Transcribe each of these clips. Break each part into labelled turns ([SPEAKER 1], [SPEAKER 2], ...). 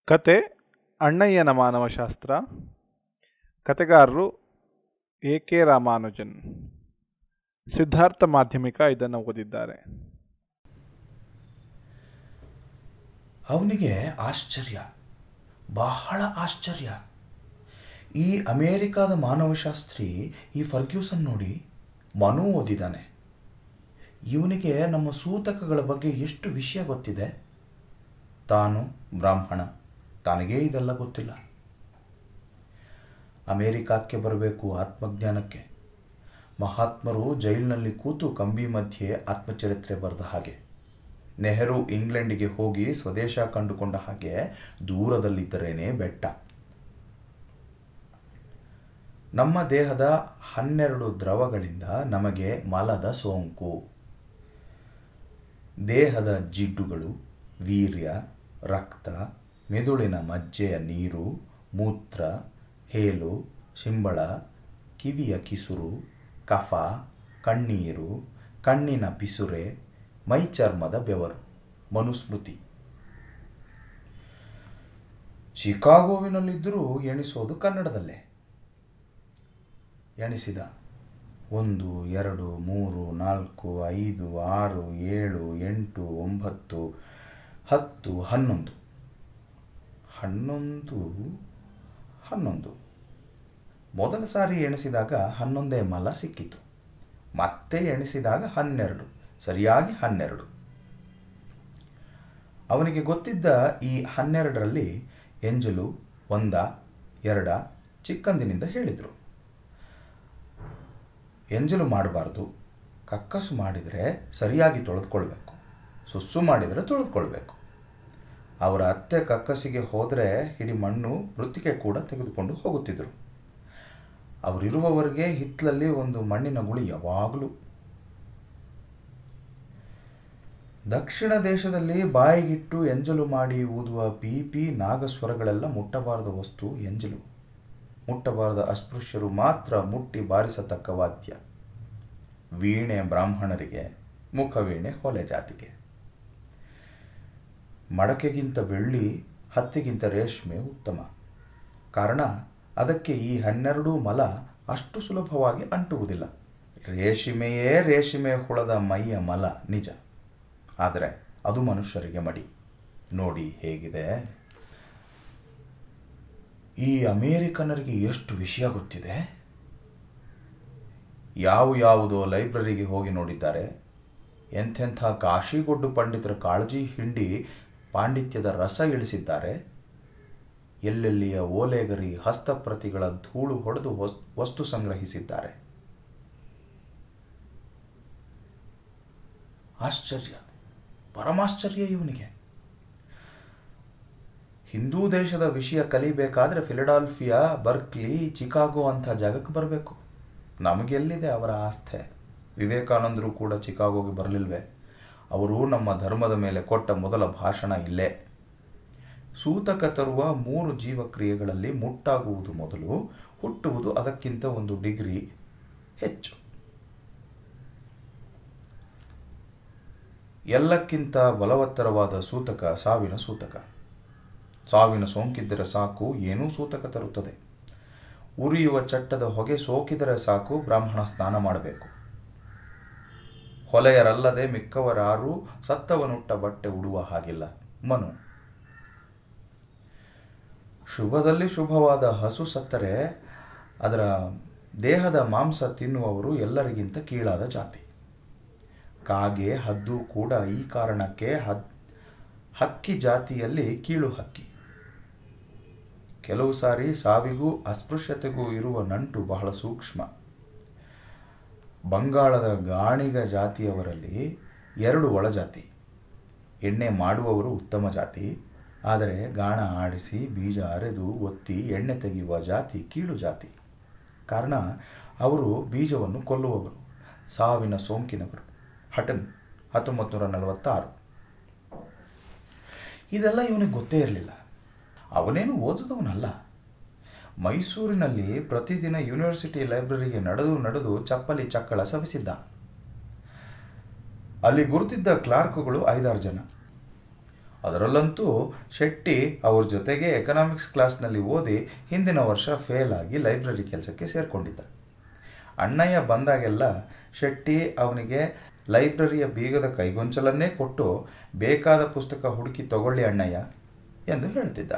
[SPEAKER 1] ಕತೆ ಅಣ್ಣಯ್ಯನ ಮಾನವಶಾಸ್ತ್ರ ಕತೆಗಾರರು ಎ ಕೆ ರಾಮಾನುಜನ್ ಸಿದ್ಧಾರ್ಥ ಮಾಧ್ಯಮಿಕ ಇದನ್ನು ಓದಿದ್ದಾರೆ
[SPEAKER 2] ಅವನಿಗೆ ಆಶ್ಚರ್ಯ ಬಹಳ ಆಶ್ಚರ್ಯ ಈ ಅಮೇರಿಕಾದ ಮಾನವಶಾಸ್ತ್ರಿ ಈ ಫರ್ಗ್ಯೂಸನ್ ನೋಡಿ ಮನು ಓದಿದ್ದಾನೆ ಇವನಿಗೆ ನಮ್ಮ ಸೂತಕಗಳ ಬಗ್ಗೆ ಎಷ್ಟು ವಿಷಯ ಗೊತ್ತಿದೆ ತಾನು ಬ್ರಾಹ್ಮಣ ತನಗೇ ಇದೆಲ್ಲ ಗೊತ್ತಿಲ್ಲ ಅಮೇರಿಕಕ್ಕೆ ಬರಬೇಕು ಆತ್ಮಜ್ಞಾನಕ್ಕೆ ಮಹಾತ್ಮರು ಜೈಲಿನಲ್ಲಿ ಕೂತು ಕಂಬಿ ಮಧ್ಯೆ ಆತ್ಮಚರಿತ್ರೆ ಬರೆದ ಹಾಗೆ ನೆಹರು ಇಂಗ್ಲೆಂಡಿಗೆ ಹೋಗಿ ಸ್ವದೇಶ ಕಂಡುಕೊಂಡ ಹಾಗೆ ದೂರದಲ್ಲಿದ್ದರೇನೆ ಬೆಟ್ಟ ನಮ್ಮ ದೇಹದ ಹನ್ನೆರಡು ದ್ರವಗಳಿಂದ ನಮಗೆ ಮಲದ ಸೋಂಕು ದೇಹದ ಜಿಡ್ಡುಗಳು ವೀರ್ಯ ರಕ್ತ ಮೆದುಳಿನ ಮಜ್ಜೆಯ ನೀರು ಮೂತ್ರ ಹೇಲು ಶಿಂಬಳ ಕಿವಿಯ ಕಿಸುರು ಕಫ ಕಣ್ಣೀರು ಕಣ್ಣಿನ ಪಿಸುರೆ ಮೈಚರ್ಮದ ಬೆವರು ಮನುಸ್ಮೃತಿ ಚಿಕಾಗೋವಿನಲ್ಲಿದ್ದರೂ ಎಣಿಸೋದು ಕನ್ನಡದಲ್ಲೇ ಎಣಿಸಿದ ಒಂದು ಎರಡು ಮೂರು ನಾಲ್ಕು ಐದು ಆರು ಏಳು ಎಂಟು ಒಂಬತ್ತು ಹತ್ತು ಹನ್ನೊಂದು ಹನ್ನೊಂದು ಹನ್ನೊಂದು ಮೊದಲ ಸಾರಿ ಎಣಿಸಿದಾಗ ಹನ್ನೊಂದೇ ಮಲ ಸಿಕ್ಕಿತು ಮತ್ತೆ ಎಣಿಸಿದಾಗ ಹನ್ನೆರಡು ಸರಿಯಾಗಿ ಹನ್ನೆರಡು ಅವನಿಗೆ ಗೊತ್ತಿದ್ದ ಈ ಹನ್ನೆರಡರಲ್ಲಿ ಎಂಜಲು ಒಂದ ಎರಡ ಚಿಕ್ಕಂದಿನಿಂದ ಹೇಳಿದರು ಎಂಜಲು ಮಾಡಬಾರ್ದು ಕಕ್ಕಸು ಮಾಡಿದರೆ ಸರಿಯಾಗಿ ತೊಳೆದುಕೊಳ್ಬೇಕು ಸುಸ್ಸು ಮಾಡಿದರೆ ತೊಳೆದುಕೊಳ್ಬೇಕು ಅವರ ಅತ್ತೆ ಕಕ್ಕಸಿಗೆ ಹೋದರೆ ಹಿಡಿ ಮಣ್ಣು ಮೃತ್ತಿಗೆ ಕೂಡ ತೆಗೆದುಕೊಂಡು ಹೋಗುತ್ತಿದ್ದರು ಅವರಿರುವವರೆಗೆ ಹಿತ್ತಲಲ್ಲಿ ಒಂದು ಮಣ್ಣಿನ ಗುಳಿ ಯಾವಾಗಲೂ ದಕ್ಷಿಣ ದೇಶದಲ್ಲಿ ಬಾಯಿಗಿಟ್ಟು ಎಂಜಲು ಮಾಡಿ ಊದುವ ಪೀಪಿ ನಾಗಸ್ವರಗಳೆಲ್ಲ ಮುಟ್ಟಬಾರದ ವಸ್ತು ಎಂಜಲು ಮುಟ್ಟಬಾರದ ಅಸ್ಪೃಶ್ಯರು ಮಾತ್ರ ಮುಟ್ಟಿ ಬಾರಿಸತಕ್ಕ ವಾದ್ಯ ವೀಣೆ ಬ್ರಾಹ್ಮಣರಿಗೆ ಮುಖವೀಣೆ ಹೊಲೆ ಜಾತಿಗೆ ಮಡಕೆಗಿಂತ ಬೆಳ್ಳಿ ಹತ್ತಿಗಿಂತ ರೇಷ್ಮೆ ಉತ್ತಮ ಕಾರಣ ಅದಕ್ಕೆ ಈ ಹನ್ನೆರಡು ಮಲ ಅಷ್ಟು ಸುಲಭವಾಗಿ ಅಂಟುವುದಿಲ್ಲ ರೇಷ್ಮೆಯೇ ರೇಷ್ಮೆ ಹುಳದ ಮೈಯ ಮಲ ನಿಜ ಆದರೆ ಅದು ಮನುಷ್ಯರಿಗೆ ಮಡಿ ನೋಡಿ ಹೇಗಿದೆ ಈ ಅಮೇರಿಕನರಿಗೆ ಎಷ್ಟು ವಿಷಯ ಗೊತ್ತಿದೆ ಯಾವ ಯಾವುದೋ ಲೈಬ್ರರಿಗೆ ಹೋಗಿ ನೋಡಿದ್ದಾರೆ ಎಂಥೆಂಥ ಕಾಶಿಗೊಡ್ಡು ಪಂಡಿತರ ಕಾಳಜಿ ಹಿಂಡಿ ಪಾಂಡಿತ್ಯದ ರಸ ಇಳಿಸಿದ್ದಾರೆ ಎಲ್ಲೆಲ್ಲಿಯ ಓಲೆಗರಿ ಹಸ್ತಪ್ರತಿಗಳ ಧೂಳು ಹೊಡೆದು ವಸ್ತು ಸಂಗ್ರಹಿಸಿದ್ದಾರೆ ಆಶ್ಚರ್ಯ ಪರಮಾಶ್ಚರ್ಯ ಇವನಿಗೆ ಹಿಂದೂ ದೇಶದ ವಿಷಯ ಕಲಿಬೇಕಾದ್ರೆ ಫಿಲಡಾಲ್ಫಿಯಾ ಬರ್ಕ್ಲಿ ಚಿಕಾಗೋ ಅಂಥ ಜಾಗಕ್ಕೆ ಬರಬೇಕು ನಮಗೆಲ್ಲಿದೆ ಅವರ ಆಸ್ಥೆ ವಿವೇಕಾನಂದರು ಕೂಡ ಚಿಕಾಗೋಗೆ ಬರಲಿಲ್ವೇ ಅವರು ನಮ್ಮ ಧರ್ಮದ ಮೇಲೆ ಕೊಟ್ಟ ಮೊದಲ ಭಾಷಣ ಇಲ್ಲೇ ಸೂತಕ ತರುವ ಮೂರು ಜೀವಕ್ರಿಯೆಗಳಲ್ಲಿ ಮುಟ್ಟಾಗುವುದು ಮೊದಲು ಹುಟ್ಟುವುದು ಅದಕ್ಕಿಂತ ಒಂದು ಡಿಗ್ರಿ ಹೆಚ್ಚು ಎಲ್ಲಕ್ಕಿಂತ ಬಲವತ್ತರವಾದ ಸೂತಕ ಸಾವಿನ ಸೂತಕ ಸಾವಿನ ಸೋಂಕಿದ್ದರೆ ಸಾಕು ಏನೂ ಸೂತಕ ತರುತ್ತದೆ ಉರಿಯುವ ಚಟ್ಟದ ಹೊಗೆ ಸೋಕಿದರೆ ಸಾಕು ಬ್ರಾಹ್ಮಣ ಸ್ನಾನ ಮಾಡಬೇಕು ಹೊಲೆಯರಲ್ಲದೆ ಮಿಕ್ಕವರಾರೂ ಸತ್ತವನುಟ್ಟ ಬಟ್ಟೆ ಉಡುವ ಹಾಗಿಲ್ಲ ಮನು ಶುಭದಲ್ಲಿ ಶುಭವಾದ ಹಸು ಸತ್ತರೆ ಅದರ ದೇಹದ ಮಾಂಸ ತಿನ್ನುವವರು ಎಲ್ಲರಿಗಿಂತ ಕೀಳಾದ ಜಾತಿ ಕಾಗೆ ಹದ್ದು ಕೂಡ ಈ ಕಾರಣಕ್ಕೆ ಹದ್ ಹಕ್ಕಿ ಜಾತಿಯಲ್ಲಿ ಕೀಳು ಹಕ್ಕಿ ಕೆಲವು ಸಾರಿ ಸಾವಿಗೂ ಅಸ್ಪೃಶ್ಯತೆಗೂ ಇರುವ ನಂಟು ಬಹಳ ಸೂಕ್ಷ್ಮ ಬಂಗಾಳದ ಗಾಣಿಗ ಜಾತಿಯವರಲ್ಲಿ ಎರಡು ಒಳಜಾತಿ ಎಣ್ಣೆ ಮಾಡುವವರು ಉತ್ತಮ ಜಾತಿ ಆದರೆ ಗಾಣ ಆಡಿಸಿ ಬೀಜ ಅರೆದು ಒತ್ತಿ ಎಣ್ಣೆ ತೆಗೆಯುವ ಜಾತಿ ಕೀಳು ಜಾತಿ ಕಾರಣ ಅವರು ಬೀಜವನ್ನು ಕೊಲ್ಲುವವರು ಸಾವಿನ ಸೋಂಕಿನವರು ಹಟನ್ ಹತ್ತೊಂಬತ್ತು ನೂರ ನಲವತ್ತಾರು ಇದೆಲ್ಲ ಇವನಿಗೆ ಗೊತ್ತೇ ಇರಲಿಲ್ಲ ಅವನೇನು ಓದಿದವನಲ್ಲ ಮೈಸೂರಿನಲ್ಲಿ ಪ್ರತಿದಿನ ಯೂನಿವರ್ಸಿಟಿ ಲೈಬ್ರರಿಗೆ ನಡೆದು ನಡೆದು ಚಪ್ಪಲಿ ಚಕ್ಕಳ ಸವಿಸಿದ್ದ ಅಲ್ಲಿ ಗುರುತಿದ್ದ ಕ್ಲಾರ್ಕ್ಗಳು ಐದಾರು ಜನ ಅದರಲ್ಲಂತೂ ಶೆಟ್ಟಿ ಅವ್ರ ಜೊತೆಗೆ ಎಕನಾಮಿಕ್ಸ್ ಕ್ಲಾಸ್ನಲ್ಲಿ ಓದಿ ಹಿಂದಿನ ವರ್ಷ ಫೇಲ್ ಆಗಿ ಲೈಬ್ರರಿ ಕೆಲಸಕ್ಕೆ ಸೇರಿಕೊಂಡಿದ್ದ ಅಣ್ಣಯ್ಯ ಬಂದಾಗೆಲ್ಲ ಶೆಟ್ಟಿ ಅವನಿಗೆ ಲೈಬ್ರರಿಯ ಬೀಗದ ಕೈಗೊಂಚಲನ್ನೇ ಕೊಟ್ಟು ಬೇಕಾದ ಪುಸ್ತಕ ಹುಡುಕಿ ತಗೊಳ್ಳಿ ಅಣ್ಣಯ್ಯ ಎಂದು ಹೇಳ್ತಿದ್ದ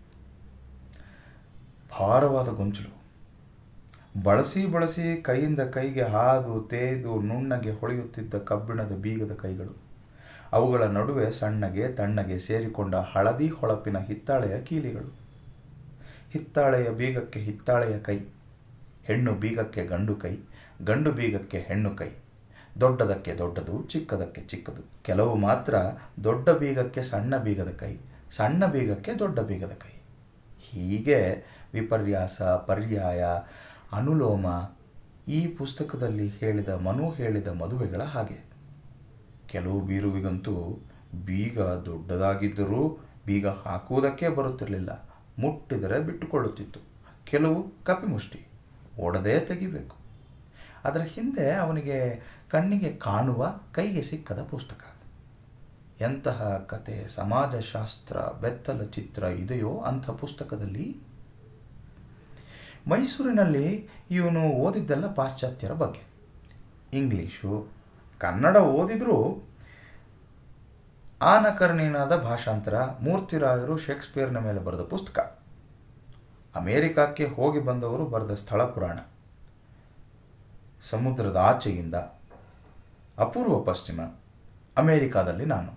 [SPEAKER 2] ಭಾರವಾದ ಗೊಂಚಲು ಬಳಸಿ ಬಳಸಿ ಕೈಯಿಂದ ಕೈಗೆ ಹಾದು ತೇದು ನುಣ್ಣಗೆ ಹೊಳೆಯುತ್ತಿದ್ದ ಕಬ್ಬಿಣದ ಬೀಗದ ಕೈಗಳು ಅವುಗಳ ನಡುವೆ ಸಣ್ಣಗೆ ತಣ್ಣಗೆ ಸೇರಿಕೊಂಡ ಹಳದಿ ಹೊಳಪಿನ ಹಿತ್ತಾಳೆಯ ಕೀಲಿಗಳು ಹಿತ್ತಾಳೆಯ ಬೀಗಕ್ಕೆ ಹಿತ್ತಾಳೆಯ ಕೈ ಹೆಣ್ಣು ಬೀಗಕ್ಕೆ ಗಂಡು ಕೈ ಗಂಡು ಬೀಗಕ್ಕೆ ಹೆಣ್ಣು ಕೈ ದೊಡ್ಡದಕ್ಕೆ ದೊಡ್ಡದು ಚಿಕ್ಕದಕ್ಕೆ ಚಿಕ್ಕದು ಕೆಲವು ಮಾತ್ರ ದೊಡ್ಡ ಬೀಗಕ್ಕೆ ಸಣ್ಣ ಬೀಗದ ಕೈ ಸಣ್ಣ ಬೀಗಕ್ಕೆ ದೊಡ್ಡ ಬೀಗದ ಕೈ ಹೀಗೆ ವಿಪರ್ಯಾಸ ಪರ್ಯಾಯ ಅನುಲೋಮ ಈ ಪುಸ್ತಕದಲ್ಲಿ ಹೇಳಿದ ಮನು ಹೇಳಿದ ಮದುವೆಗಳ ಹಾಗೆ ಕೆಲವು ಬೀರುವಿಗಂತೂ ಬೀಗ ದೊಡ್ಡದಾಗಿದ್ದರೂ ಬೀಗ ಹಾಕುವುದಕ್ಕೆ ಬರುತ್ತಿರಲಿಲ್ಲ ಮುಟ್ಟಿದರೆ ಬಿಟ್ಟುಕೊಳ್ಳುತ್ತಿತ್ತು ಕೆಲವು ಕಪಿಮುಷ್ಟಿ ಓಡದೇ ತೆಗಿಬೇಕು ಅದರ ಹಿಂದೆ ಅವನಿಗೆ ಕಣ್ಣಿಗೆ ಕಾಣುವ ಕೈಗೆ ಸಿಕ್ಕದ ಪುಸ್ತಕ ಎಂತಹ ಕತೆ ಸಮಾಜಶಾಸ್ತ್ರ ಬೆತ್ತಲ ಚಿತ್ರ ಇದೆಯೋ ಅಂಥ ಪುಸ್ತಕದಲ್ಲಿ ಮೈಸೂರಿನಲ್ಲಿ ಇವನು ಓದಿದ್ದೆಲ್ಲ ಪಾಶ್ಚಾತ್ಯರ ಬಗ್ಗೆ ಇಂಗ್ಲೀಷು ಕನ್ನಡ ಓದಿದರೂ ಆನಕರ್ಣಿನಾದ ಭಾಷಾಂತರ ಮೂರ್ತಿರಾಯರು ಶೇಕ್ಸ್ಪಿಯರ್ನ ಮೇಲೆ ಬರೆದ ಪುಸ್ತಕ ಅಮೇರಿಕಕ್ಕೆ ಹೋಗಿ ಬಂದವರು ಬರೆದ ಸ್ಥಳ ಪುರಾಣ ಸಮುದ್ರದ ಆಚೆಯಿಂದ ಅಪೂರ್ವ ಪಶ್ಚಿಮ ಅಮೇರಿಕಾದಲ್ಲಿ ನಾನು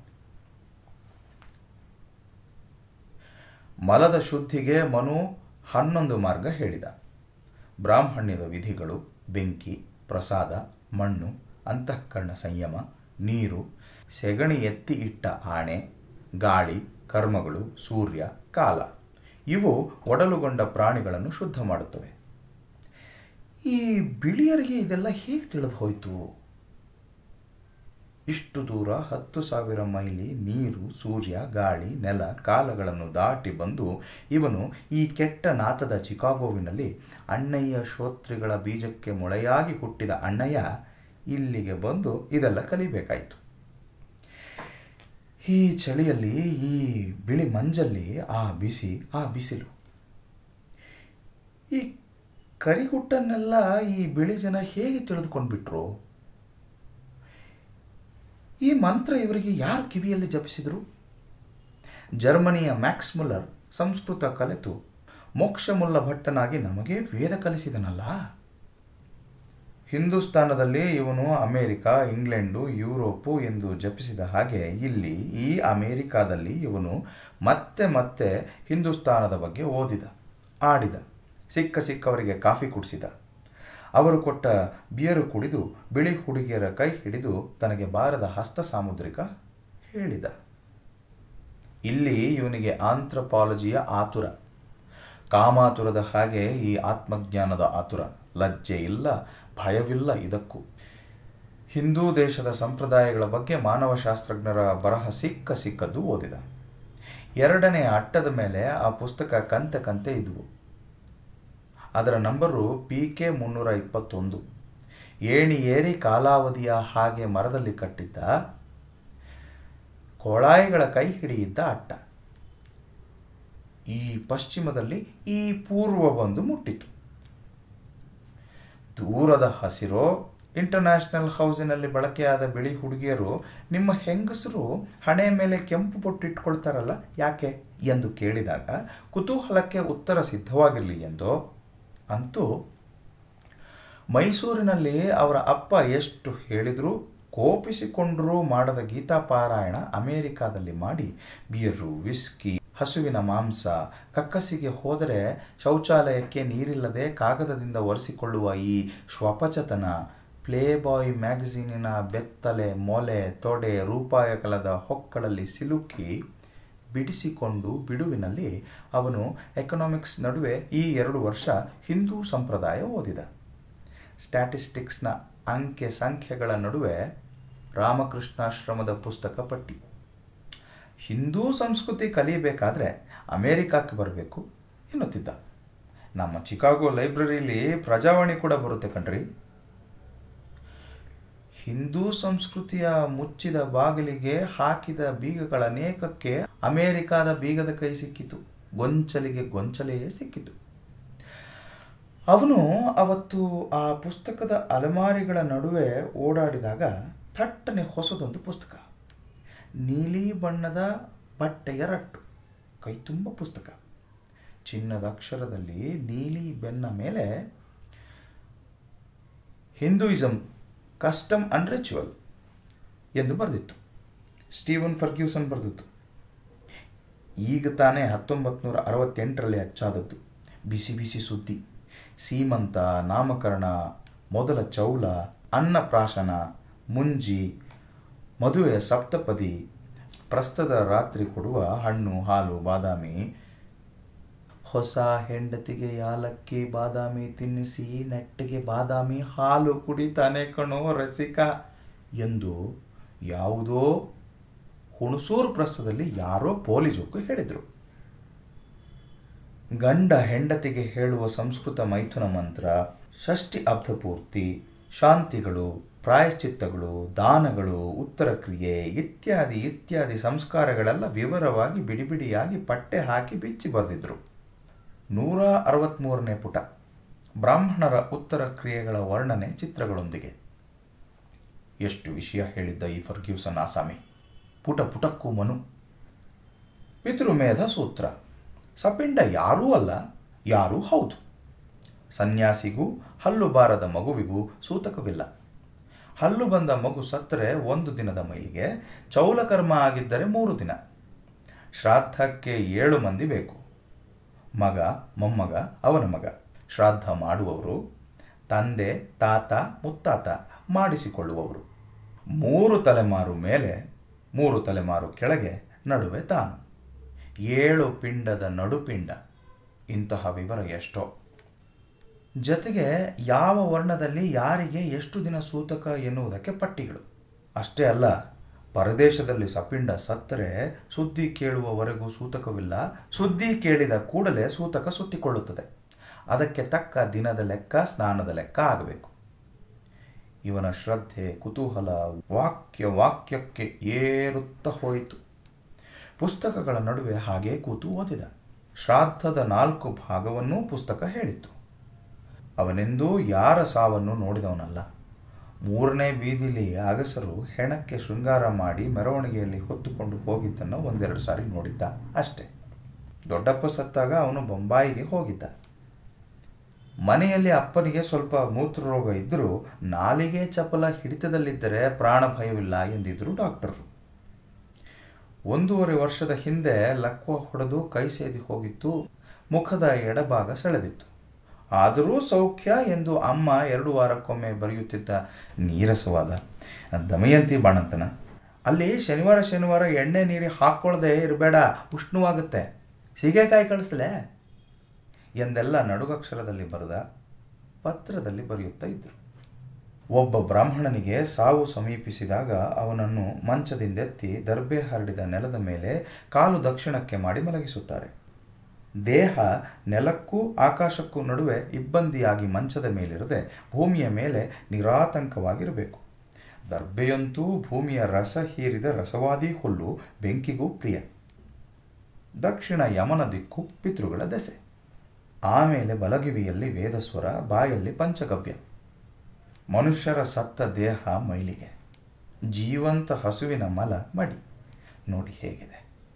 [SPEAKER 2] ಮಲದ ಶುದ್ಧಿಗೆ ಮನು ಹನ್ನೊಂದು ಮಾರ್ಗ ಹೇಳಿದ ಬ್ರಾಹ್ಮಣ್ಯದ ವಿಧಿಗಳು ಬೆಂಕಿ ಪ್ರಸಾದ ಮಣ್ಣು ಅಂತಃಕರಣ ಸಂಯಮ ನೀರು ಸೆಗಣಿ ಎತ್ತಿ ಇಟ್ಟ ಆಣೆ ಗಾಳಿ ಕರ್ಮಗಳು ಸೂರ್ಯ ಕಾಲ ಇವು ಒಡಲುಗೊಂಡ ಪ್ರಾಣಿಗಳನ್ನು ಶುದ್ಧ ಮಾಡುತ್ತವೆ ಈ ಬಿಳಿಯರಿಗೆ ಇದೆಲ್ಲ ಹೇಗೆ ತಿಳಿದು ಹೋಯಿತು ಇಷ್ಟು ದೂರ ಹತ್ತು ಸಾವಿರ ಮೈಲಿ ನೀರು ಸೂರ್ಯ ಗಾಳಿ ನೆಲ ಕಾಲಗಳನ್ನು ದಾಟಿ ಬಂದು ಇವನು ಈ ಕೆಟ್ಟ ನಾತದ ಚಿಕಾಗೋವಿನಲ್ಲಿ ಅಣ್ಣಯ್ಯ ಶ್ರೋತ್ರಿಗಳ ಬೀಜಕ್ಕೆ ಮೊಳೆಯಾಗಿ ಹುಟ್ಟಿದ ಅಣ್ಣಯ್ಯ ಇಲ್ಲಿಗೆ ಬಂದು ಇದೆಲ್ಲ ಕಲಿಬೇಕಾಯಿತು ಈ ಚಳಿಯಲ್ಲಿ ಈ ಬಿಳಿ ಮಂಜಲ್ಲಿ ಆ ಬಿಸಿ ಆ ಬಿಸಿಲು ಈ ಕರಿಗುಟ್ಟನ್ನೆಲ್ಲ ಈ ಬಿಳಿ ಜನ ಹೇಗೆ ತಿಳಿದುಕೊಂಡ್ಬಿಟ್ರು ಈ ಮಂತ್ರ ಇವರಿಗೆ ಯಾರು ಕಿವಿಯಲ್ಲಿ ಜಪಿಸಿದರು ಜರ್ಮನಿಯ ಮ್ಯಾಕ್ಸ್ ಮುಲ್ಲರ್ ಸಂಸ್ಕೃತ ಕಲಿತು ಮೋಕ್ಷಮುಲ್ಲ ಭಟ್ಟನಾಗಿ ನಮಗೆ ವೇದ ಕಲಿಸಿದನಲ್ಲ ಹಿಂದೂಸ್ತಾನದಲ್ಲಿ ಇವನು ಅಮೇರಿಕ ಇಂಗ್ಲೆಂಡು ಯುರೋಪು ಎಂದು ಜಪಿಸಿದ ಹಾಗೆ ಇಲ್ಲಿ ಈ ಅಮೇರಿಕಾದಲ್ಲಿ ಇವನು ಮತ್ತೆ ಮತ್ತೆ ಹಿಂದೂಸ್ತಾನದ ಬಗ್ಗೆ ಓದಿದ ಆಡಿದ ಸಿಕ್ಕ ಸಿಕ್ಕವರಿಗೆ ಕಾಫಿ ಕುಡಿಸಿದ ಅವರು ಕೊಟ್ಟ ಬಿಯರು ಕುಡಿದು ಬಿಳಿ ಹುಡುಗಿಯರ ಕೈ ಹಿಡಿದು ತನಗೆ ಬಾರದ ಹಸ್ತ ಸಾಮುದ್ರಿಕ ಹೇಳಿದ ಇಲ್ಲಿ ಇವನಿಗೆ ಆಂಥ್ರಪಾಲಜಿಯ ಆತುರ ಕಾಮಾತುರದ ಹಾಗೆ ಈ ಆತ್ಮಜ್ಞಾನದ ಆತುರ ಲಜ್ಜೆ ಇಲ್ಲ ಭಯವಿಲ್ಲ ಇದಕ್ಕೂ ಹಿಂದೂ ದೇಶದ ಸಂಪ್ರದಾಯಗಳ ಬಗ್ಗೆ ಮಾನವಶಾಸ್ತ್ರಜ್ಞರ ಬರಹ ಸಿಕ್ಕ ಸಿಕ್ಕದ್ದು ಓದಿದ ಎರಡನೇ ಅಟ್ಟದ ಮೇಲೆ ಆ ಪುಸ್ತಕ ಕಂತೆ ಕಂತೆ ಇದ್ವು ಅದರ ನಂಬರು ಪಿ ಕೆ ಮುನ್ನೂರ ಇಪ್ಪತ್ತೊಂದು ಏಣಿ ಏರಿ ಕಾಲಾವಧಿಯ ಹಾಗೆ ಮರದಲ್ಲಿ ಕಟ್ಟಿದ್ದ ಕೊಳಾಯಿಗಳ ಕೈ ಹಿಡಿಯಿದ್ದ ಅಟ್ಟ ಈ ಪಶ್ಚಿಮದಲ್ಲಿ ಈ ಪೂರ್ವ ಬಂದು ಮುಟ್ಟಿತು ದೂರದ ಹಸಿರೋ ಇಂಟರ್ನ್ಯಾಷನಲ್ ಹೌಸಿನಲ್ಲಿ ಬಳಕೆಯಾದ ಬಿಳಿ ಹುಡುಗಿಯರು ನಿಮ್ಮ ಹೆಂಗಸರು ಹಣೆ ಮೇಲೆ ಕೆಂಪು ಬೊಟ್ಟಿಟ್ಕೊಳ್ತಾರಲ್ಲ ಯಾಕೆ ಎಂದು ಕೇಳಿದಾಗ ಕುತೂಹಲಕ್ಕೆ ಉತ್ತರ ಸಿದ್ಧವಾಗಿರಲಿ ಎಂದೋ ಅಂತೂ ಮೈಸೂರಿನಲ್ಲಿ ಅವರ ಅಪ್ಪ ಎಷ್ಟು ಹೇಳಿದರೂ ಕೋಪಿಸಿಕೊಂಡರೂ ಮಾಡದ ಗೀತಾ ಪಾರಾಯಣ ಅಮೇರಿಕಾದಲ್ಲಿ ಮಾಡಿ ಬಿಯರು ವಿಸ್ಕಿ ಹಸುವಿನ ಮಾಂಸ ಕಕ್ಕಸಿಗೆ ಹೋದರೆ ಶೌಚಾಲಯಕ್ಕೆ ನೀರಿಲ್ಲದೆ ಕಾಗದದಿಂದ ಒರೆಸಿಕೊಳ್ಳುವ ಈ ಶ್ವಪಚತನ ಪ್ಲೇ ಬಾಯ್ ಮ್ಯಾಗಝೀನಿನ ಬೆತ್ತಲೆ ಮೊಲೆ ತೊಡೆ ರೂಪಾಯ ಕಲದ ಹೊಕ್ಕಳಲ್ಲಿ ಸಿಲುಕಿ ಬಿಡಿಸಿಕೊಂಡು ಬಿಡುವಿನಲ್ಲಿ ಅವನು ಎಕನಾಮಿಕ್ಸ್ ನಡುವೆ ಈ ಎರಡು ವರ್ಷ ಹಿಂದೂ ಸಂಪ್ರದಾಯ ಓದಿದ ಸ್ಟ್ಯಾಟಿಸ್ಟಿಕ್ಸ್ನ ಅಂಕೆ ಸಂಖ್ಯೆಗಳ ನಡುವೆ ರಾಮಕೃಷ್ಣಾಶ್ರಮದ ಪುಸ್ತಕ ಪಟ್ಟಿ ಹಿಂದೂ ಸಂಸ್ಕೃತಿ ಕಲಿಯಬೇಕಾದ್ರೆ ಅಮೇರಿಕಕ್ಕೆ ಬರಬೇಕು ಎನ್ನುತ್ತಿದ್ದ ನಮ್ಮ ಚಿಕಾಗೋ ಲೈಬ್ರರಿಲಿ ಪ್ರಜಾವಾಣಿ ಕೂಡ ಬರುತ್ತೆ ಕಣ್ರಿ ಹಿಂದೂ ಸಂಸ್ಕೃತಿಯ ಮುಚ್ಚಿದ ಬಾಗಿಲಿಗೆ ಹಾಕಿದ ಬೀಗಗಳ ಅನೇಕಕ್ಕೆ ಅಮೇರಿಕಾದ ಬೀಗದ ಕೈ ಸಿಕ್ಕಿತು ಗೊಂಚಲಿಗೆ ಗೊಂಚಲೆಯೇ ಸಿಕ್ಕಿತು ಅವನು ಅವತ್ತು ಆ ಪುಸ್ತಕದ ಅಲಮಾರಿಗಳ ನಡುವೆ ಓಡಾಡಿದಾಗ ಥಟ್ಟನೆ ಹೊಸದೊಂದು ಪುಸ್ತಕ ನೀಲಿ ಬಣ್ಣದ ಬಟ್ಟೆಯ ರಟ್ಟು ಕೈ ತುಂಬ ಪುಸ್ತಕ ಚಿನ್ನದ ಅಕ್ಷರದಲ್ಲಿ ನೀಲಿ ಬೆನ್ನ ಮೇಲೆ ಹಿಂದೂಯಿಸಮ್ ಕಸ್ಟಮ್ ಅಂಡ್ ರಿಚುವಲ್ ಎಂದು ಬರೆದಿತ್ತು ಸ್ಟೀವನ್ ಫರ್ಗ್ಯೂಸನ್ ಬರೆದಿತ್ತು ಈಗ ತಾನೇ ಹತ್ತೊಂಬತ್ತು ನೂರ ಅರವತ್ತೆಂಟರಲ್ಲಿ ಅಚ್ಚಾದದ್ದು ಬಿಸಿ ಬಿಸಿ ಸುದ್ದಿ ಸೀಮಂತ ನಾಮಕರಣ ಮೊದಲ ಚೌಲ ಅನ್ನಪ್ರಾಶನ ಮುಂಜಿ ಮದುವೆಯ ಸಪ್ತಪದಿ ಪ್ರಸ್ತದ ರಾತ್ರಿ ಕೊಡುವ ಹಣ್ಣು ಹಾಲು ಬಾದಾಮಿ ಹೊಸ ಹೆಂಡತಿಗೆ ಯಾಲಕ್ಕಿ ಬಾದಾಮಿ ತಿನ್ನಿಸಿ ನೆಟ್ಟಿಗೆ ಬಾದಾಮಿ ಹಾಲು ಕುಡಿತಾನೆ ಕಣೋ ರಸಿಕ ಎಂದು ಯಾವುದೋ ಹುಣಸೂರು ಪ್ರಸ್ಥದಲ್ಲಿ ಯಾರೋ ಪೋಲಿ ಜೋಕು ಹೇಳಿದರು ಗಂಡ ಹೆಂಡತಿಗೆ ಹೇಳುವ ಸಂಸ್ಕೃತ ಮೈಥುನ ಮಂತ್ರ ಷಷ್ಠಿ ಅಬ್ಧಪೂರ್ತಿ ಶಾಂತಿಗಳು ಪ್ರಾಯಶ್ಚಿತ್ತಗಳು ದಾನಗಳು ಉತ್ತರ ಕ್ರಿಯೆ ಇತ್ಯಾದಿ ಇತ್ಯಾದಿ ಸಂಸ್ಕಾರಗಳೆಲ್ಲ ವಿವರವಾಗಿ ಬಿಡಿ ಬಿಡಿಯಾಗಿ ಪಟ್ಟೆ ಹಾಕಿ ಬಿಚ್ಚಿ ಬರೆದಿದ್ರು ನೂರ ಅರವತ್ತ್ಮೂರನೇ ಪುಟ ಬ್ರಾಹ್ಮಣರ ಉತ್ತರ ಕ್ರಿಯೆಗಳ ವರ್ಣನೆ ಚಿತ್ರಗಳೊಂದಿಗೆ ಎಷ್ಟು ವಿಷಯ ಹೇಳಿದ್ದ ಈ ಫರ್ಗ್ಯೂಸನ್ ಆಸಾಮಿ ಪುಟ ಪುಟಕ್ಕೂ ಮನು ಪಿತೃಮೇಧ ಸೂತ್ರ ಸಪಿಂಡ ಯಾರೂ ಅಲ್ಲ ಯಾರೂ ಹೌದು ಸನ್ಯಾಸಿಗೂ ಹಲ್ಲು ಬಾರದ ಮಗುವಿಗೂ ಸೂತಕವಿಲ್ಲ ಹಲ್ಲು ಬಂದ ಮಗು ಸತ್ತರೆ ಒಂದು ದಿನದ ಮೈಲಿಗೆ ಚೌಲಕರ್ಮ ಆಗಿದ್ದರೆ ಮೂರು ದಿನ ಶ್ರಾದ್ದಕ್ಕೆ ಏಳು ಮಂದಿ ಬೇಕು ಮಗ ಮೊಮ್ಮಗ ಅವನ ಮಗ ಶ್ರಾದ್ದ ಮಾಡುವವರು ತಂದೆ ತಾತ ಮುತ್ತಾತ ಮಾಡಿಸಿಕೊಳ್ಳುವವರು ಮೂರು ತಲೆಮಾರು ಮೇಲೆ ಮೂರು ತಲೆಮಾರು ಕೆಳಗೆ ನಡುವೆ ತಾನು ಏಳು ಪಿಂಡದ ನಡುಪಿಂಡ ಇಂತಹ ವಿವರ ಎಷ್ಟೋ ಜೊತೆಗೆ ಯಾವ ವರ್ಣದಲ್ಲಿ ಯಾರಿಗೆ ಎಷ್ಟು ದಿನ ಸೂತಕ ಎನ್ನುವುದಕ್ಕೆ ಪಟ್ಟಿಗಳು ಅಷ್ಟೇ ಅಲ್ಲ ಪರದೇಶದಲ್ಲಿ ಸಪಿಂಡ ಸತ್ತರೆ ಸುದ್ದಿ ಕೇಳುವವರೆಗೂ ಸೂತಕವಿಲ್ಲ ಸುದ್ದಿ ಕೇಳಿದ ಕೂಡಲೇ ಸೂತಕ ಸುತ್ತಿಕೊಳ್ಳುತ್ತದೆ ಅದಕ್ಕೆ ತಕ್ಕ ದಿನದ ಲೆಕ್ಕ ಸ್ನಾನದ ಲೆಕ್ಕ ಆಗಬೇಕು ಇವನ ಶ್ರದ್ಧೆ ಕುತೂಹಲ ವಾಕ್ಯ ವಾಕ್ಯಕ್ಕೆ ಏರುತ್ತಾ ಹೋಯಿತು ಪುಸ್ತಕಗಳ ನಡುವೆ ಹಾಗೇ ಕೂತು ಓದಿದ ಶ್ರಾದ್ದದ ನಾಲ್ಕು ಭಾಗವನ್ನೂ ಪುಸ್ತಕ ಹೇಳಿತ್ತು ಅವನೆಂದೂ ಯಾರ ಸಾವನ್ನು ನೋಡಿದವನಲ್ಲ ಮೂರನೇ ಬೀದಿಲಿ ಅಗಸರು ಹೆಣಕ್ಕೆ ಶೃಂಗಾರ ಮಾಡಿ ಮೆರವಣಿಗೆಯಲ್ಲಿ ಹೊತ್ತುಕೊಂಡು ಹೋಗಿದ್ದನ್ನು ಒಂದೆರಡು ಸಾರಿ ನೋಡಿದ್ದ ಅಷ್ಟೆ ದೊಡ್ಡಪ್ಪ ಸತ್ತಾಗ ಅವನು ಬೊಂಬಾಯಿಗೆ ಹೋಗಿದ್ದ ಮನೆಯಲ್ಲಿ ಅಪ್ಪನಿಗೆ ಸ್ವಲ್ಪ ಮೂತ್ರರೋಗ ಇದ್ದರೂ ನಾಲಿಗೆ ಚಪಲ ಹಿಡಿತದಲ್ಲಿದ್ದರೆ ಪ್ರಾಣ ಭಯವಿಲ್ಲ ಎಂದಿದ್ರು ಡಾಕ್ಟರು ಒಂದೂವರೆ ವರ್ಷದ ಹಿಂದೆ ಲಕ್ವ ಹೊಡೆದು ಕೈ ಸೇದಿ ಹೋಗಿತ್ತು ಮುಖದ ಎಡಭಾಗ ಸೆಳೆದಿತ್ತು ಆದರೂ ಸೌಖ್ಯ ಎಂದು ಅಮ್ಮ ಎರಡು ವಾರಕ್ಕೊಮ್ಮೆ ಬರೆಯುತ್ತಿದ್ದ ನೀರಸವಾದ ದಮಯಂತಿ ಬಾಣಂತನ ಅಲ್ಲಿ ಶನಿವಾರ ಶನಿವಾರ ಎಣ್ಣೆ ನೀರು ಹಾಕ್ಕೊಳ್ಳದೆ ಇರಬೇಡ ಉಷ್ಣವಾಗುತ್ತೆ ಸೀಗೆಕಾಯಿ ಕಳಿಸ್ಲೆ ಎಂದೆಲ್ಲ ನಡುಗಕ್ಷರದಲ್ಲಿ ಬರೆದ ಪತ್ರದಲ್ಲಿ ಬರೆಯುತ್ತಾ ಇದ್ದರು ಒಬ್ಬ ಬ್ರಾಹ್ಮಣನಿಗೆ ಸಾವು ಸಮೀಪಿಸಿದಾಗ ಅವನನ್ನು ಮಂಚದಿಂದೆತ್ತಿ ದರ್ಬೆ ಹರಡಿದ ನೆಲದ ಮೇಲೆ ಕಾಲು ದಕ್ಷಿಣಕ್ಕೆ ಮಾಡಿ ಮಲಗಿಸುತ್ತಾರೆ ದೇಹ ನೆಲಕ್ಕೂ ಆಕಾಶಕ್ಕೂ ನಡುವೆ ಇಬ್ಬಂದಿಯಾಗಿ ಮಂಚದ ಮೇಲಿರದೆ ಭೂಮಿಯ ಮೇಲೆ ನಿರಾತಂಕವಾಗಿರಬೇಕು ದರ್ಬೆಯಂತೂ ಭೂಮಿಯ ರಸ ಹೀರಿದ ರಸವಾದಿ ಹುಲ್ಲು ಬೆಂಕಿಗೂ ಪ್ರಿಯ ದಕ್ಷಿಣ ಯಮನ ದಿಕ್ಕು ಪಿತೃಗಳ ದೆಸೆ ಆಮೇಲೆ ಬಲಗಿವಿಯಲ್ಲಿ ವೇದಸ್ವರ ಬಾಯಲ್ಲಿ ಪಂಚಗವ್ಯ ಮನುಷ್ಯರ ಸತ್ತ ದೇಹ ಮೈಲಿಗೆ ಜೀವಂತ ಹಸುವಿನ ಮಲ ಮಡಿ ನೋಡಿ ಹೇಗಿದೆ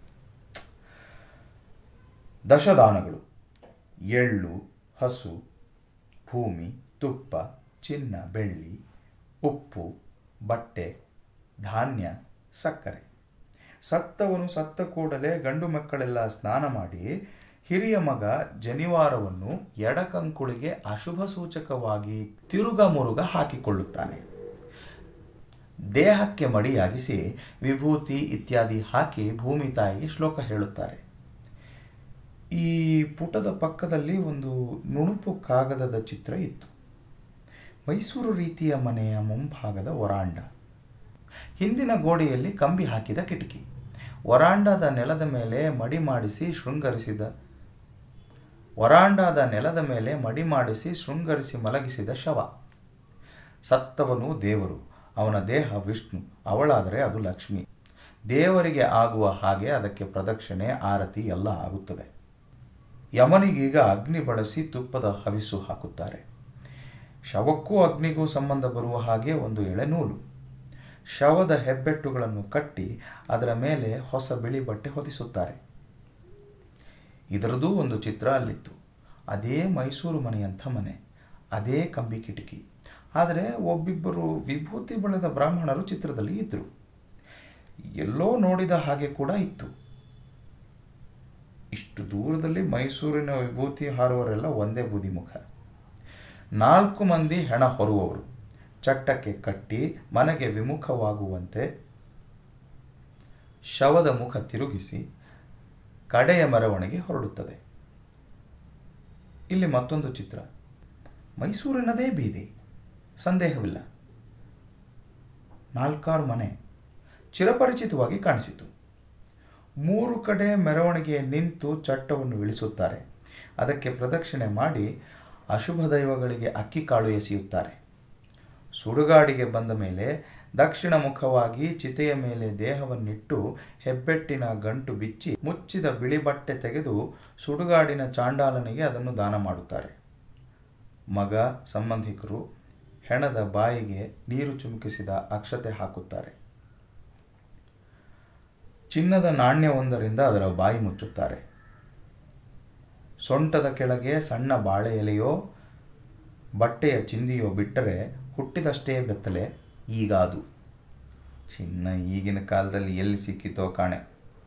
[SPEAKER 2] ದಶದಾನಗಳು ಎಳ್ಳು ಹಸು ಭೂಮಿ ತುಪ್ಪ ಚಿನ್ನ ಬೆಳ್ಳಿ ಉಪ್ಪು ಬಟ್ಟೆ ಧಾನ್ಯ ಸಕ್ಕರೆ ಸತ್ತವನು ಸತ್ತ ಕೂಡಲೇ ಗಂಡು ಮಕ್ಕಳೆಲ್ಲ ಸ್ನಾನ ಮಾಡಿ ಹಿರಿಯ ಮಗ ಜನಿವಾರವನ್ನು ಎಡಕಂಕುಳಿಗೆ ಅಶುಭ ಸೂಚಕವಾಗಿ ತಿರುಗ ಮುರುಗ ಹಾಕಿಕೊಳ್ಳುತ್ತಾನೆ ದೇಹಕ್ಕೆ ಮಡಿಯಾಗಿಸಿ ವಿಭೂತಿ ಇತ್ಯಾದಿ ಹಾಕಿ ಭೂಮಿ ತಾಯಿಗೆ ಶ್ಲೋಕ ಹೇಳುತ್ತಾರೆ ಈ ಪುಟದ ಪಕ್ಕದಲ್ಲಿ ಒಂದು ನುಣುಪು ಕಾಗದದ ಚಿತ್ರ ಇತ್ತು ಮೈಸೂರು ರೀತಿಯ ಮನೆಯ ಮುಂಭಾಗದ ವರಾಂಡ ಹಿಂದಿನ ಗೋಡೆಯಲ್ಲಿ ಕಂಬಿ ಹಾಕಿದ ಕಿಟಕಿ ವರಾಂಡದ ನೆಲದ ಮೇಲೆ ಮಡಿ ಮಾಡಿಸಿ ಶೃಂಗರಿಸಿದ ವರಾಂಡಾದ ನೆಲದ ಮೇಲೆ ಮಡಿ ಮಾಡಿಸಿ ಶೃಂಗರಿಸಿ ಮಲಗಿಸಿದ ಶವ ಸತ್ತವನು ದೇವರು ಅವನ ದೇಹ ವಿಷ್ಣು ಅವಳಾದರೆ ಅದು ಲಕ್ಷ್ಮಿ ದೇವರಿಗೆ ಆಗುವ ಹಾಗೆ ಅದಕ್ಕೆ ಪ್ರದಕ್ಷಿಣೆ ಆರತಿ ಎಲ್ಲ ಆಗುತ್ತದೆ ಯಮನಿಗೀಗ ಅಗ್ನಿ ಬಳಸಿ ತುಪ್ಪದ ಹವಿಸು ಹಾಕುತ್ತಾರೆ ಶವಕ್ಕೂ ಅಗ್ನಿಗೂ ಸಂಬಂಧ ಬರುವ ಹಾಗೆ ಒಂದು ಎಳೆನೂಲು ಶವದ ಹೆಬ್ಬೆಟ್ಟುಗಳನ್ನು ಕಟ್ಟಿ ಅದರ ಮೇಲೆ ಹೊಸ ಬಿಳಿ ಬಟ್ಟೆ ಹೊದಿಸುತ್ತಾರೆ ಇದರದೂ ಒಂದು ಚಿತ್ರ ಅಲ್ಲಿತ್ತು ಅದೇ ಮೈಸೂರು ಮನೆಯಂಥ ಮನೆ ಅದೇ ಕಂಬಿ ಕಿಟಕಿ ಆದರೆ ಒಬ್ಬಿಬ್ಬರು ವಿಭೂತಿ ಬಣ್ಣದ ಬ್ರಾಹ್ಮಣರು ಚಿತ್ರದಲ್ಲಿ ಇದ್ದರು ಎಲ್ಲೋ ನೋಡಿದ ಹಾಗೆ ಕೂಡ ಇತ್ತು ಇಷ್ಟು ದೂರದಲ್ಲಿ ಮೈಸೂರಿನ ವಿಭೂತಿ ಹಾರುವರೆಲ್ಲ ಒಂದೇ ಬೂದಿ ಮುಖ ನಾಲ್ಕು ಮಂದಿ ಹೆಣ ಹೊರುವವರು ಚಟ್ಟಕ್ಕೆ ಕಟ್ಟಿ ಮನೆಗೆ ವಿಮುಖವಾಗುವಂತೆ ಶವದ ಮುಖ ತಿರುಗಿಸಿ ಕಡೆಯ ಮೆರವಣಿಗೆ ಹೊರಡುತ್ತದೆ ಇಲ್ಲಿ ಮತ್ತೊಂದು ಚಿತ್ರ ಮೈಸೂರಿನದೇ ಬೀದಿ ಸಂದೇಹವಿಲ್ಲ ನಾಲ್ಕಾರು ಮನೆ ಚಿರಪರಿಚಿತವಾಗಿ ಕಾಣಿಸಿತು ಮೂರು ಕಡೆ ಮೆರವಣಿಗೆ ನಿಂತು ಚಟ್ಟವನ್ನು ಇಳಿಸುತ್ತಾರೆ ಅದಕ್ಕೆ ಪ್ರದಕ್ಷಿಣೆ ಮಾಡಿ ಅಶುಭ ದೈವಗಳಿಗೆ ಅಕ್ಕಿ ಕಾಳು ಎಸೆಯುತ್ತಾರೆ ಸುಡುಗಾಡಿಗೆ ಬಂದ ಮೇಲೆ ದಕ್ಷಿಣ ಮುಖವಾಗಿ ಚಿತೆಯ ಮೇಲೆ ದೇಹವನ್ನಿಟ್ಟು ಹೆಬ್ಬೆಟ್ಟಿನ ಗಂಟು ಬಿಚ್ಚಿ ಮುಚ್ಚಿದ ಬಿಳಿ ಬಟ್ಟೆ ತೆಗೆದು ಸುಡುಗಾಡಿನ ಚಾಂಡಾಲನಿಗೆ ಅದನ್ನು ದಾನ ಮಾಡುತ್ತಾರೆ ಮಗ ಸಂಬಂಧಿಕರು ಹೆಣದ ಬಾಯಿಗೆ ನೀರು ಚುಮುಕಿಸಿದ ಅಕ್ಷತೆ ಹಾಕುತ್ತಾರೆ ಚಿನ್ನದ ನಾಣ್ಯವೊಂದರಿಂದ ಅದರ ಬಾಯಿ ಮುಚ್ಚುತ್ತಾರೆ ಸೊಂಟದ ಕೆಳಗೆ ಸಣ್ಣ ಬಾಳೆ ಎಲೆಯೋ ಬಟ್ಟೆಯ ಚಿಂದಿಯೋ ಬಿಟ್ಟರೆ ಹುಟ್ಟಿದಷ್ಟೇ ಬೆತ್ತಲೆ ಈಗ ಅದು ಚಿನ್ನ ಈಗಿನ ಕಾಲದಲ್ಲಿ ಎಲ್ಲಿ ಸಿಕ್ಕಿತೋ ಕಾಣೆ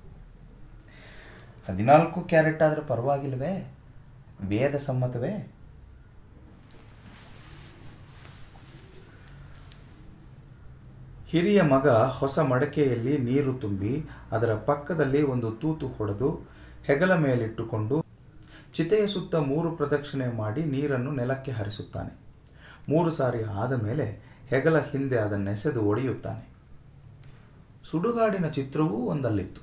[SPEAKER 2] ಹದಿನಾಲ್ಕು ಕ್ಯಾರೆಟ್ ಆದರೆ ಪರವಾಗಿಲ್ವೇ ವೇದ ಸಮ್ಮತವೇ ಹಿರಿಯ ಮಗ ಹೊಸ ಮಡಕೆಯಲ್ಲಿ ನೀರು ತುಂಬಿ ಅದರ ಪಕ್ಕದಲ್ಲಿ ಒಂದು ತೂತು ಹೊಡೆದು ಹೆಗಲ ಮೇಲಿಟ್ಟುಕೊಂಡು ಚಿತೆಯ ಸುತ್ತ ಮೂರು ಪ್ರದಕ್ಷಿಣೆ ಮಾಡಿ ನೀರನ್ನು ನೆಲಕ್ಕೆ ಹರಿಸುತ್ತಾನೆ ಮೂರು ಸಾರಿ ಆದ ಮೇಲೆ ಹೆಗಲ ಹಿಂದೆ ಅದನ್ನೆಸೆದು ಒಡೆಯುತ್ತಾನೆ ಸುಡುಗಾಡಿನ ಚಿತ್ರವೂ ಒಂದಲ್ಲಿತ್ತು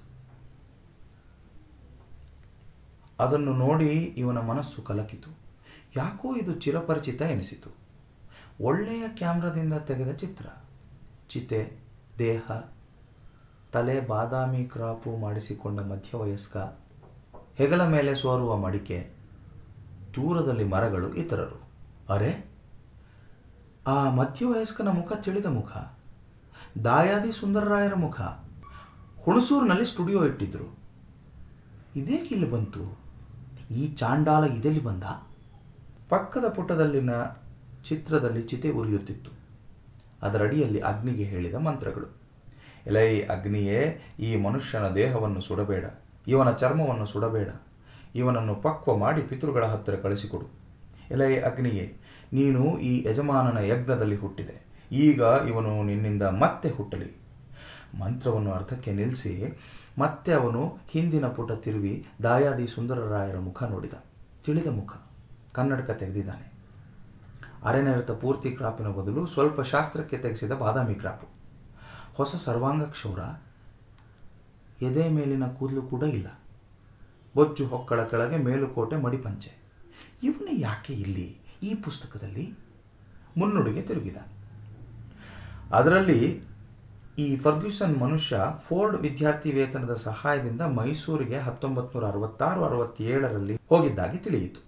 [SPEAKER 2] ಅದನ್ನು ನೋಡಿ ಇವನ ಮನಸ್ಸು ಕಲಕಿತು ಯಾಕೋ ಇದು ಚಿರಪರಿಚಿತ ಎನಿಸಿತು ಒಳ್ಳೆಯ ಕ್ಯಾಮ್ರಾದಿಂದ ತೆಗೆದ ಚಿತ್ರ ಚಿತೆ ದೇಹ ತಲೆ ಬಾದಾಮಿ ಕ್ರಾಪು ಮಾಡಿಸಿಕೊಂಡ ಮಧ್ಯವಯಸ್ಕ ಹೆಗಲ ಮೇಲೆ ಸೋರುವ ಮಡಿಕೆ ದೂರದಲ್ಲಿ ಮರಗಳು ಇತರರು ಅರೆ ಆ ಮಧ್ಯವಯಸ್ಕನ ಮುಖ ತಿಳಿದ ಮುಖ ದಾಯಾದಿ ಸುಂದರರಾಯರ ಮುಖ ಹುಣಸೂರಿನಲ್ಲಿ ಸ್ಟುಡಿಯೋ ಇಟ್ಟಿದ್ರು ಇದೇಕೆ ಇಲ್ಲಿ ಬಂತು ಈ ಚಾಂಡಾಲ ಇದೆಲ್ಲಿ ಬಂದ ಪಕ್ಕದ ಪುಟದಲ್ಲಿನ ಚಿತ್ರದಲ್ಲಿ ಚಿತೆ ಉರಿಯುತ್ತಿತ್ತು ಅದರಡಿಯಲ್ಲಿ ಅಗ್ನಿಗೆ ಹೇಳಿದ ಮಂತ್ರಗಳು ಎಲೈ ಅಗ್ನಿಯೇ ಈ ಮನುಷ್ಯನ ದೇಹವನ್ನು ಸುಡಬೇಡ ಇವನ ಚರ್ಮವನ್ನು ಸುಡಬೇಡ ಇವನನ್ನು ಪಕ್ವ ಮಾಡಿ ಪಿತೃಗಳ ಹತ್ತಿರ ಕಳಿಸಿಕೊಡು ಎಲೈ ಅಗ್ನಿಯೇ ನೀನು ಈ ಯಜಮಾನನ ಯಜ್ಞದಲ್ಲಿ ಹುಟ್ಟಿದೆ ಈಗ ಇವನು ನಿನ್ನಿಂದ ಮತ್ತೆ ಹುಟ್ಟಲಿ ಮಂತ್ರವನ್ನು ಅರ್ಥಕ್ಕೆ ನಿಲ್ಲಿಸಿ ಮತ್ತೆ ಅವನು ಹಿಂದಿನ ಪುಟ ತಿರುವಿ ದಾಯಾದಿ ಸುಂದರರಾಯರ ಮುಖ ನೋಡಿದ ತಿಳಿದ ಮುಖ ಕನ್ನಡಕ ತೆಗೆದಿದ್ದಾನೆ ಅರೆನೆರೆತ ಪೂರ್ತಿ ಕ್ರಾಪಿನ ಬದಲು ಸ್ವಲ್ಪ ಶಾಸ್ತ್ರಕ್ಕೆ ತೆಗೆಸಿದ ಬಾದಾಮಿ ಕ್ರಾಪು ಹೊಸ ಸರ್ವಾಂಗ ಕ್ಷೌರ ಎದೆ ಮೇಲಿನ ಕೂದಲು ಕೂಡ ಇಲ್ಲ ಬೊಜ್ಜು ಹೊಕ್ಕಳ ಕೆಳಗೆ ಮೇಲುಕೋಟೆ ಮಡಿಪಂಚೆ ಇವನು ಯಾಕೆ ಇಲ್ಲಿ ಈ ಪುಸ್ತಕದಲ್ಲಿ ಮುನ್ನುಡಿಗೆ ತಿರುಗಿದ ಅದರಲ್ಲಿ ಈ ಫರ್ಗ್ಯೂಸನ್ ಮನುಷ್ಯ ಫೋರ್ಡ್ ವಿದ್ಯಾರ್ಥಿ ವೇತನದ ಸಹಾಯದಿಂದ ಮೈಸೂರಿಗೆ ಹತ್ತೊಂಬತ್ತು ನೂರ ಅರವತ್ತಾರು ಅರವತ್ತೇಳರಲ್ಲಿ ಹೋಗಿದ್ದಾಗಿ ತಿಳಿಯಿತು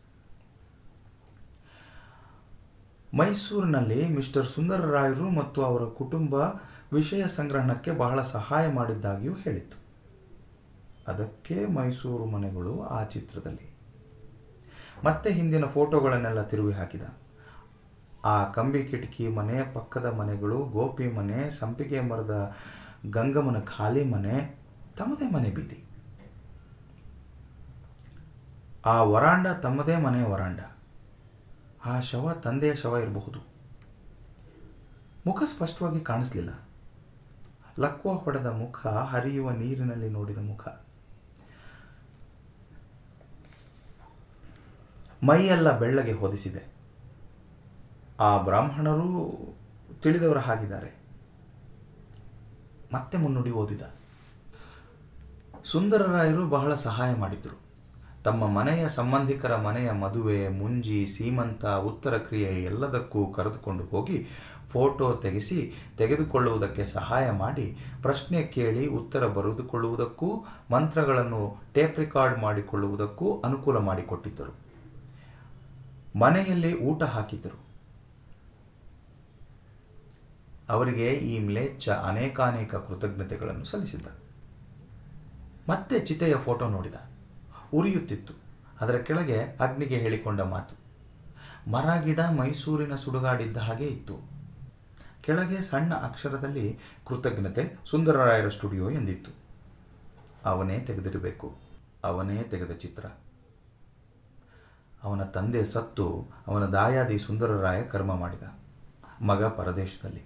[SPEAKER 2] ಮೈಸೂರಿನಲ್ಲಿ ಮಿಸ್ಟರ್ ಸುಂದರರಾಯರು ಮತ್ತು ಅವರ ಕುಟುಂಬ ವಿಷಯ ಸಂಗ್ರಹಣಕ್ಕೆ ಬಹಳ ಸಹಾಯ ಮಾಡಿದ್ದಾಗಿಯೂ ಹೇಳಿತ್ತು ಅದಕ್ಕೆ ಮೈಸೂರು ಮನೆಗಳು ಆ ಚಿತ್ರದಲ್ಲಿ ಮತ್ತೆ ಹಿಂದಿನ ಫೋಟೋಗಳನ್ನೆಲ್ಲ ತಿರುವಿ ಹಾಕಿದ ಆ ಕಂಬಿ ಕಿಟಕಿ ಮನೆ ಪಕ್ಕದ ಮನೆಗಳು ಗೋಪಿ ಮನೆ ಸಂಪಿಗೆ ಮರದ ಗಂಗಮ್ಮನ ಖಾಲಿ ಮನೆ ತಮ್ಮದೇ ಮನೆ ಬೀದಿ ಆ ವರಾಂಡ ತಮ್ಮದೇ ಮನೆ ವರಾಂಡ ಆ ಶವ ತಂದೆಯ ಶವ ಇರಬಹುದು ಮುಖ ಸ್ಪಷ್ಟವಾಗಿ ಕಾಣಿಸ್ಲಿಲ್ಲ ಲಕ್ವ ಹೊಡೆದ ಮುಖ ಹರಿಯುವ ನೀರಿನಲ್ಲಿ ನೋಡಿದ ಮುಖ ಮೈಯೆಲ್ಲ ಬೆಳ್ಳಗೆ ಹೊದಿಸಿದೆ ಆ ಬ್ರಾಹ್ಮಣರು ತಿಳಿದವರ ಹಾಗಿದ್ದಾರೆ ಮತ್ತೆ ಮುನ್ನುಡಿ ಓದಿದ ಸುಂದರರಾಯರು ಬಹಳ ಸಹಾಯ ಮಾಡಿದ್ರು ತಮ್ಮ ಮನೆಯ ಸಂಬಂಧಿಕರ ಮನೆಯ ಮದುವೆ ಮುಂಜಿ ಸೀಮಂತ ಉತ್ತರ ಕ್ರಿಯೆ ಎಲ್ಲದಕ್ಕೂ ಕರೆದುಕೊಂಡು ಹೋಗಿ ಫೋಟೋ ತೆಗೆಸಿ ತೆಗೆದುಕೊಳ್ಳುವುದಕ್ಕೆ ಸಹಾಯ ಮಾಡಿ ಪ್ರಶ್ನೆ ಕೇಳಿ ಉತ್ತರ ಬರೆದುಕೊಳ್ಳುವುದಕ್ಕೂ ಮಂತ್ರಗಳನ್ನು ಟೇಪ್ ರೆಕಾರ್ಡ್ ಮಾಡಿಕೊಳ್ಳುವುದಕ್ಕೂ ಅನುಕೂಲ ಮಾಡಿಕೊಟ್ಟಿದ್ದರು ಮನೆಯಲ್ಲಿ ಊಟ ಹಾಕಿದ್ದರು ಅವರಿಗೆ ಈ ಮ್ಲೇಚ್ಛ ಅನೇಕಾನೇಕ ಕೃತಜ್ಞತೆಗಳನ್ನು ಸಲ್ಲಿಸಿದ್ದ ಮತ್ತೆ ಚಿತೆಯ ಫೋಟೋ ನೋಡಿದ ಉರಿಯುತ್ತಿತ್ತು ಅದರ ಕೆಳಗೆ ಅಗ್ನಿಗೆ ಹೇಳಿಕೊಂಡ ಮಾತು ಮರ ಗಿಡ ಮೈಸೂರಿನ ಸುಡುಗಾಡಿದ್ದ ಹಾಗೆ ಇತ್ತು ಕೆಳಗೆ ಸಣ್ಣ ಅಕ್ಷರದಲ್ಲಿ ಕೃತಜ್ಞತೆ ಸುಂದರರಾಯರ ಸ್ಟುಡಿಯೋ ಎಂದಿತ್ತು ಅವನೇ ತೆಗೆದಿರಬೇಕು ಅವನೇ ತೆಗೆದ ಚಿತ್ರ ಅವನ ತಂದೆ ಸತ್ತು ಅವನ ದಾಯಾದಿ ಸುಂದರರಾಯ ಕರ್ಮ ಮಾಡಿದ ಮಗ ಪರದೇಶದಲ್ಲಿ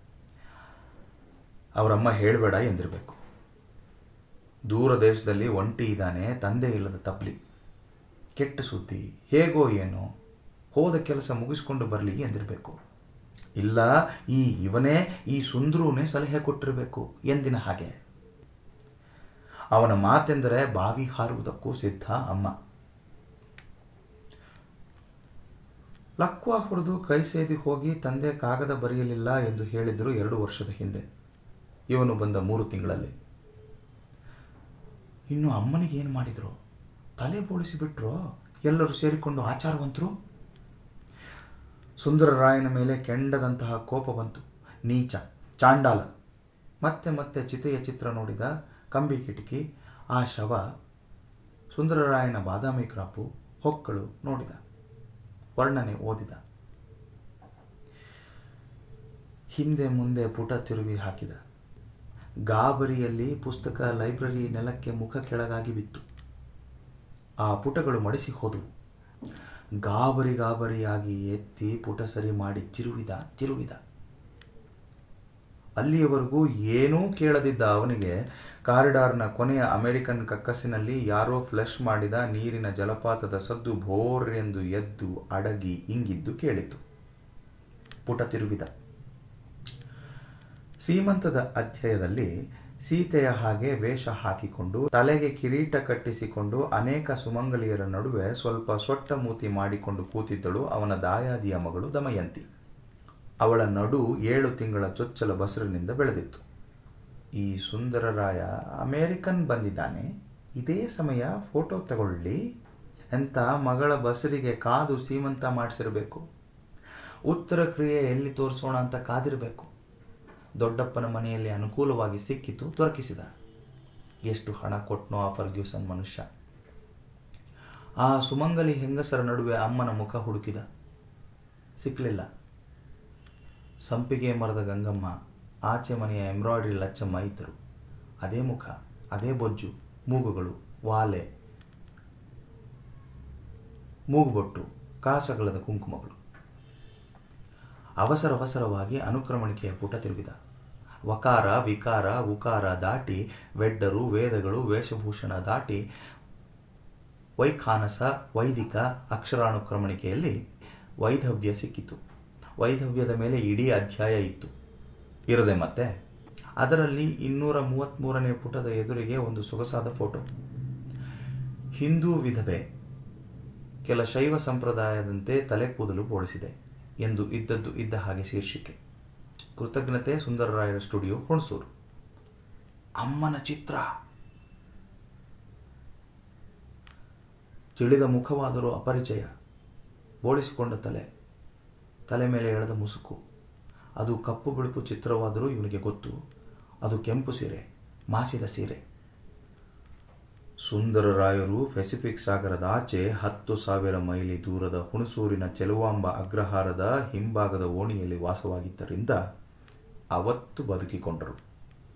[SPEAKER 2] ಅವರಮ್ಮ ಹೇಳಬೇಡ ಎಂದಿರಬೇಕು ದೂರ ದೇಶದಲ್ಲಿ ಒಂಟಿ ಇದ್ದಾನೆ ತಂದೆ ಇಲ್ಲದ ತಪ್ಪಲಿ ಕೆಟ್ಟ ಸುದ್ದಿ ಹೇಗೋ ಏನೋ ಹೋದ ಕೆಲಸ ಮುಗಿಸ್ಕೊಂಡು ಬರಲಿ ಎಂದಿರಬೇಕು ಇಲ್ಲ ಈ ಇವನೇ ಈ ಸುಂದ್ರೂನೇ ಸಲಹೆ ಕೊಟ್ಟಿರಬೇಕು ಎಂದಿನ ಹಾಗೆ ಅವನ ಮಾತೆಂದರೆ ಬಾವಿ ಹಾರುವುದಕ್ಕೂ ಸಿದ್ಧ ಅಮ್ಮ ಲಕ್ವ ಹೊಡೆದು ಕೈ ಸೇದಿ ಹೋಗಿ ತಂದೆ ಕಾಗದ ಬರೆಯಲಿಲ್ಲ ಎಂದು ಹೇಳಿದರು ಎರಡು ವರ್ಷದ ಹಿಂದೆ ಇವನು ಬಂದ ಮೂರು ತಿಂಗಳಲ್ಲಿ ಇನ್ನು ಅಮ್ಮನಿಗೆ ಏನು ಮಾಡಿದ್ರು ತಲೆ ಬೋಳಿಸಿಬಿಟ್ರೋ ಎಲ್ಲರೂ ಸೇರಿಕೊಂಡು ಆಚಾರವಂತರು ಸುಂದರರಾಯನ ಮೇಲೆ ಕೆಂಡದಂತಹ ಕೋಪ ಬಂತು ನೀಚ ಚಾಂಡಾಲ ಮತ್ತೆ ಮತ್ತೆ ಚಿತೆಯ ಚಿತ್ರ ನೋಡಿದ ಕಂಬಿ ಕಿಟಕಿ ಆ ಶವ ಸುಂದರರಾಯನ ಬಾದಾಮಿ ಕ್ರಾಪು ಹೊಕ್ಕಳು ನೋಡಿದ ವರ್ಣನೆ ಓದಿದ ಹಿಂದೆ ಮುಂದೆ ಪುಟ ತಿರುವಿ ಹಾಕಿದ ಗಾಬರಿಯಲ್ಲಿ ಪುಸ್ತಕ ಲೈಬ್ರರಿ ನೆಲಕ್ಕೆ ಮುಖ ಕೆಳಗಾಗಿ ಬಿತ್ತು ಆ ಪುಟಗಳು ಮಡಿಸಿ ಹೋದವು ಗಾಬರಿ ಗಾಬರಿಯಾಗಿ ಎತ್ತಿ ಪುಟ ಸರಿ ಮಾಡಿ ತಿರುವಿದ ತಿರುವಿದ ಅಲ್ಲಿಯವರೆಗೂ ಏನೂ ಕೇಳದಿದ್ದ ಅವನಿಗೆ ಕಾರಿಡಾರ್ನ ಕೊನೆಯ ಅಮೆರಿಕನ್ ಕಕ್ಕಸಿನಲ್ಲಿ ಯಾರೋ ಫ್ಲಶ್ ಮಾಡಿದ ನೀರಿನ ಜಲಪಾತದ ಸದ್ದು ಭೋರ್ ಎಂದು ಎದ್ದು ಅಡಗಿ ಇಂಗಿದ್ದು ಕೇಳಿತು ಪುಟ ತಿರುವಿದ ಸೀಮಂತದ ಅಧ್ಯಾಯದಲ್ಲಿ ಸೀತೆಯ ಹಾಗೆ ವೇಷ ಹಾಕಿಕೊಂಡು ತಲೆಗೆ ಕಿರೀಟ ಕಟ್ಟಿಸಿಕೊಂಡು ಅನೇಕ ಸುಮಂಗಲಿಯರ ನಡುವೆ ಸ್ವಲ್ಪ ಸೊಟ್ಟ ಮೂತಿ ಮಾಡಿಕೊಂಡು ಕೂತಿದ್ದಳು ಅವನ ದಾಯಾದಿಯ ಮಗಳು ದಮಯಂತಿ ಅವಳ ನಡು ಏಳು ತಿಂಗಳ ಚೊಚ್ಚಲ ಬಸರಿನಿಂದ ಬೆಳೆದಿತ್ತು ಈ ಸುಂದರರಾಯ ಅಮೇರಿಕನ್ ಬಂದಿದ್ದಾನೆ ಇದೇ ಸಮಯ ಫೋಟೋ ತಗೊಳ್ಳಿ ಅಂತ ಮಗಳ ಬಸರಿಗೆ ಕಾದು ಸೀಮಂತ ಮಾಡಿಸಿರಬೇಕು ಉತ್ತರ ಕ್ರಿಯೆ ಎಲ್ಲಿ ತೋರಿಸೋಣ ಅಂತ ಕಾದಿರಬೇಕು ದೊಡ್ಡಪ್ಪನ ಮನೆಯಲ್ಲಿ ಅನುಕೂಲವಾಗಿ ಸಿಕ್ಕಿತು ದೊರಕಿಸಿದ ಎಷ್ಟು ಹಣ ಕೊಟ್ನೋ ಆ ಫರ್ಗ್ಯೂಸನ್ ಮನುಷ್ಯ ಆ ಸುಮಂಗಲಿ ಹೆಂಗಸರ ನಡುವೆ ಅಮ್ಮನ ಮುಖ ಹುಡುಕಿದ ಸಿಕ್ಕಲಿಲ್ಲ ಸಂಪಿಗೆ ಮರದ ಗಂಗಮ್ಮ ಆಚೆ ಮನೆಯ ಎಂಬ್ರಾಯ್ಡ್ರಿ ಲಚ್ಚಮ್ಮ ಇದ್ದರು ಅದೇ ಮುಖ ಅದೇ ಬೊಜ್ಜು ಮೂಗುಗಳು ವಾಲೆ ಮೂಗುಬೊಟ್ಟು ಕಾಸಗಳದ ಕುಂಕುಮಗಳು ಅವಸರ ಅವಸರವಾಗಿ ಅನುಕ್ರಮಣಿಕೆಯ ಪುಟ ತಿರುಗಿದ ವಕಾರ ವಿಕಾರ ಉಕಾರ ದಾಟಿ ವೆಡ್ಡರು ವೇದಗಳು ವೇಷಭೂಷಣ ದಾಟಿ ವೈಖಾನಸ ವೈದಿಕ ಅಕ್ಷರಾನುಕ್ರಮಣಿಕೆಯಲ್ಲಿ ವೈಧವ್ಯ ಸಿಕ್ಕಿತು ವೈಧವ್ಯದ ಮೇಲೆ ಇಡೀ ಅಧ್ಯಾಯ ಇತ್ತು ಇರದೆ ಮತ್ತೆ ಅದರಲ್ಲಿ ಇನ್ನೂರ ಮೂವತ್ತ್ಮೂರನೇ ಪುಟದ ಎದುರಿಗೆ ಒಂದು ಸೊಗಸಾದ ಫೋಟೋ ಹಿಂದೂ ವಿಧವೆ ಕೆಲ ಶೈವ ಸಂಪ್ರದಾಯದಂತೆ ತಲೆ ಕೂದಲು ಬೋಳಿಸಿದೆ ಎಂದು ಇದ್ದದ್ದು ಇದ್ದ ಹಾಗೆ ಶೀರ್ಷಿಕೆ ಕೃತಜ್ಞತೆ ಸುಂದರರಾಯರ ಸ್ಟುಡಿಯೋ ಹುಣಸೂರು ಅಮ್ಮನ ಚಿತ್ರ ತಿಳಿದ ಮುಖವಾದರೂ ಅಪರಿಚಯ ಬೋಳಿಸಿಕೊಂಡ ತಲೆ ತಲೆ ಮೇಲೆ ಎಳೆದ ಮುಸುಕು ಅದು ಕಪ್ಪು ಬಿಳುಪು ಚಿತ್ರವಾದರೂ ಇವನಿಗೆ ಗೊತ್ತು ಅದು ಕೆಂಪು ಸೀರೆ ಮಾಸಿದ ಸೀರೆ ಸುಂದರರಾಯರು ಪೆಸಿಫಿಕ್ ಸಾಗರದ ಆಚೆ ಹತ್ತು ಸಾವಿರ ಮೈಲಿ ದೂರದ ಹುಣಸೂರಿನ ಚೆಲುವಾಂಬ ಅಗ್ರಹಾರದ ಹಿಂಭಾಗದ ಓಣಿಯಲ್ಲಿ ವಾಸವಾಗಿದ್ದರಿಂದ ಅವತ್ತು ಬದುಕಿಕೊಂಡರು